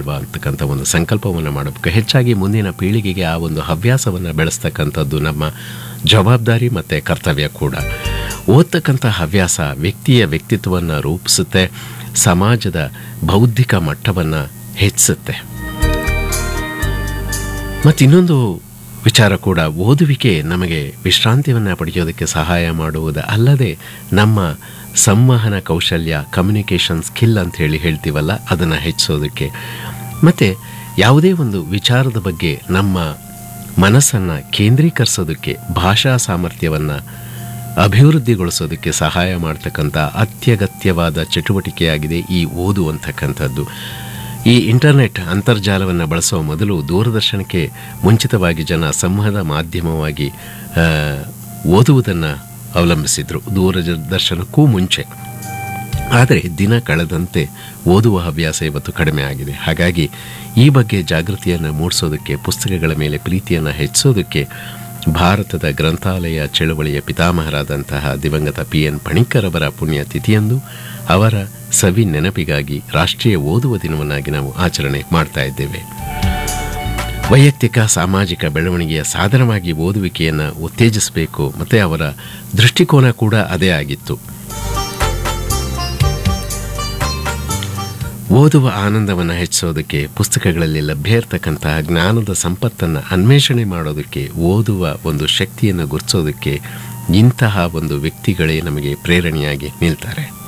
ಬೇಡವಾ ಅಂತಕ್ಕಂಥ ಒಂದು ಸಂಕಲ್ಪವನ್ನು ಮಾಡಬೇಕು ಹೆಚ್ಚಾಗಿ ಮುಂದಿನ ಪೀಳಿಗೆಗೆ ಆ ಒಂದು ಹವ್ಯಾಸವನ್ನು ಬೆಳೆಸ್ತಕ್ಕಂಥದ್ದು ನಮ್ಮ ಜವಾಬ್ದಾರಿ ಮತ್ತು ಕರ್ತವ್ಯ ಕೂಡ ಓದ್ತಕ್ಕಂಥ ಹವ್ಯಾಸ ವ್ಯಕ್ತಿಯ ವ್ಯಕ್ತಿತ್ವವನ್ನು ರೂಪಿಸುತ್ತೆ ಸಮಾಜದ ಬೌದ್ಧಿಕ ಮಟ್ಟವನ್ನು ಹೆಚ್ಚಿಸುತ್ತೆ ಮತ್ತು ಇನ್ನೊಂದು ವಿಚಾರ ಕೂಡ ಓದುವಿಕೆ ನಮಗೆ ವಿಶ್ರಾಂತಿಯನ್ನು ಪಡೆಯೋದಕ್ಕೆ ಸಹಾಯ ಮಾಡುವುದು ಅಲ್ಲದೆ ನಮ್ಮ ಸಂವಹನ ಕೌಶಲ್ಯ ಕಮ್ಯುನಿಕೇಷನ್ ಸ್ಕಿಲ್ ಅಂತ ಹೇಳಿ ಹೇಳ್ತೀವಲ್ಲ ಅದನ್ನು ಹೆಚ್ಚಿಸೋದಕ್ಕೆ ಮತ್ತು ಯಾವುದೇ ಒಂದು ವಿಚಾರದ ಬಗ್ಗೆ ನಮ್ಮ ಮನಸ್ಸನ್ನು ಕೇಂದ್ರೀಕರಿಸೋದಕ್ಕೆ ಭಾಷಾ ಸಾಮರ್ಥ್ಯವನ್ನು ಅಭಿವೃದ್ಧಿಗೊಳಿಸೋದಕ್ಕೆ ಸಹಾಯ ಮಾಡ್ತಕ್ಕಂಥ ಅತ್ಯಗತ್ಯವಾದ ಚಟುವಟಿಕೆಯಾಗಿದೆ ಈ ಓದು ಅಂತಕ್ಕಂಥದ್ದು ಈ ಇಂಟರ್ನೆಟ್ ಅಂತರ್ಜಾಲವನ್ನು ಬಳಸುವ ಮೊದಲು ದೂರದರ್ಶನಕ್ಕೆ ಮುಂಚಿತವಾಗಿ ಜನ ಸಂವಹನ ಮಾಧ್ಯಮವಾಗಿ ಆ, ಓದುವುದನ್ನು ಅವಲಂಬಿಸಿದರು ದೂರದರ್ಶನಕ್ಕೂ ಮುಂಚೆ ಆದರೆ ದಿನ ಕಳೆದಂತೆ ಓದುವ ಹವ್ಯಾಸ ಇವತ್ತು ಕಡಿಮೆ ಆಗಿದೆ ಹಾಗಾಗಿ ಈ ಬಗ್ಗೆ ಜಾಗೃತಿಯನ್ನು ಮೂಡಿಸೋದಕ್ಕೆ ಪುಸ್ತಕಗಳ ಮೇಲೆ ಪ್ರೀತಿಯನ್ನು ಹೆಚ್ಚಿಸೋದಕ್ಕೆ ಭಾರತದ ಗ್ರಂಥಾಲಯ ಚಳವಳಿಯ ಪಿತಾಮಹರಾದಂತಹ ದಿವಂಗತ ಪಿ ಎನ್ ಪಣಿಕ್ಕರ್ ಅವರ ಪುಣ್ಯತಿಥಿಯಂದು ಅವರ ಸವಿ ನೆನಪಿಗಾಗಿ ರಾಷ್ಟ್ರೀಯ ಓದುವ ದಿನವನ್ನಾಗಿ ನಾವು ಆಚರಣೆ ಮಾಡ್ತಾ ಇದ್ದೇವೆ ವೈಯಕ್ತಿಕ ಸಾಮಾಜಿಕ ಬೆಳವಣಿಗೆಯ ಸಾಧನವಾಗಿ ಓದುವಿಕೆಯನ್ನು ಉತ್ತೇಜಿಸಬೇಕು ಮತ್ತು ಅವರ ದೃಷ್ಟಿಕೋನ ಕೂಡ ಅದೇ ಆಗಿತ್ತು ಓದುವ ಆನಂದವನ್ನು ಹೆಚ್ಚಿಸೋದಕ್ಕೆ ಪುಸ್ತಕಗಳಲ್ಲಿ ಲಭ್ಯ ಇರತಕ್ಕಂತಹ ಜ್ಞಾನದ ಸಂಪತ್ತನ್ನು ಅನ್ವೇಷಣೆ ಮಾಡೋದಕ್ಕೆ ಓದುವ ಒಂದು ಶಕ್ತಿಯನ್ನು ಗುರುತಿಸೋದಕ್ಕೆ ಇಂತಹ ಒಂದು ವ್ಯಕ್ತಿಗಳೇ ನಮಗೆ ಪ್ರೇರಣೆಯಾಗಿ ನಿಲ್ತಾರೆ